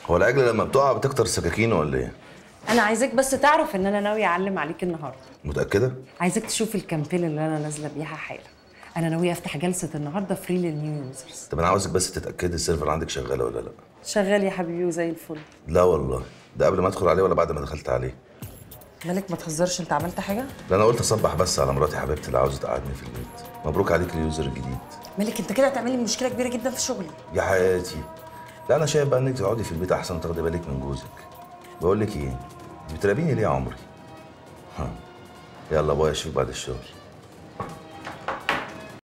هو العجله لما بتقع بتكتر سكاكينه ولا ايه انا عايزاك بس تعرف ان انا ناويه اعلم عليك النهارده متاكده عايزاك تشوف الكامبين اللي انا نازله بيها حالا انا ناويه افتح جلسه النهارده فري للنيو يوزرز طب انا عاوزك بس تتاكدي السيرفر عندك شغاله ولا لا شغال يا حبيبي وزي الفل لا والله ده قبل ما ادخل عليه ولا بعد ما دخلت عليه مالك ما تهزرش انت عملت حاجه ده انا قلت اصبح بس على مراتي حبيبتي اللي عاوزه تقعدني في البيت مبروك عليك اليوزر الجديد مالك انت كده هتعملي مشكله كبيره جدا في شغلي يا حياتي لا انا شايف بقى انك تقعدي في البيت احسن وتاخدي بالك من جوزك بقول لك ايه انت بتراقبيني ليه يا عمري ها يلا باي اشوفك بعد الشغل